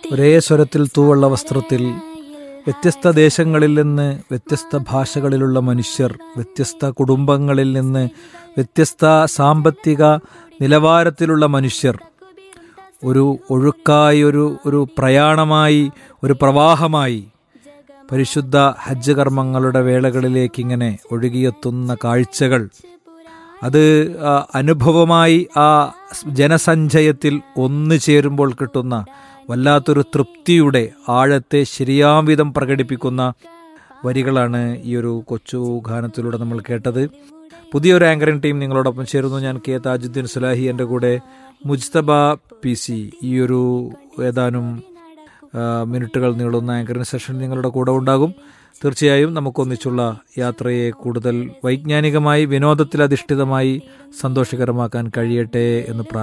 ഒരേ സ്വരത്തിൽ തൂവള്ള വസ്ത്രത്തിൽ വ്യത്യസ്ത ദേശങ്ങളിൽ നിന്ന് വ്യത്യസ്ത ഭാഷകളിലുള്ള മനുഷ്യർ വ്യത്യസ്ത കുടുംബങ്ങളിൽ നിന്ന് വ്യത്യസ്ത സാമ്പത്തിക നിലവാരത്തിലുള്ള മനുഷ്യർ ഒരു ഒഴുക്കായി ഒരു ഒരു പ്രയാണമായി ഒരു പ്രവാഹമായി പരിശുദ്ധ ഹജ്ജ് കർമ്മങ്ങളുടെ വേളകളിലേക്ക് ഇങ്ങനെ ഒഴുകിയെത്തുന്ന കാഴ്ചകൾ അത് ആ, അനുഭവമായി ആ ജനസഞ്ചയത്തിൽ ഒന്നു ചേരുമ്പോൾ കിട്ടുന്ന വല്ലാത്തൊരു തൃപ്തിയുടെ ആഴത്തെ ശരിയാം വിധം പ്രകടിപ്പിക്കുന്ന വരികളാണ് ഈ ഒരു കൊച്ചു ഗാനത്തിലൂടെ നമ്മൾ കേട്ടത് പുതിയൊരു ആങ്കറിംഗ് ടീം നിങ്ങളോടൊപ്പം ചേരുന്നു ഞാൻ കെ താജുദ്ദീൻ സുലാഹി എൻ്റെ കൂടെ മുജ്തബ പി സി ഈ ഒരു ഏതാനും ആ, മിനിറ്റുകൾ നീളുന്ന ആങ്കറിംഗ് സെഷൻ നിങ്ങളുടെ കൂടെ ഉണ്ടാകും തീർച്ചയായും നമുക്കൊന്നിച്ചുള്ള യാത്രയെ കൂടുതൽ വൈജ്ഞാനികമായി വിനോദത്തിലധിഷ്ഠിതമായി സന്തോഷകരമാക്കാൻ കഴിയട്ടെ എന്ന് പ്രാർത്ഥിക്കുന്നു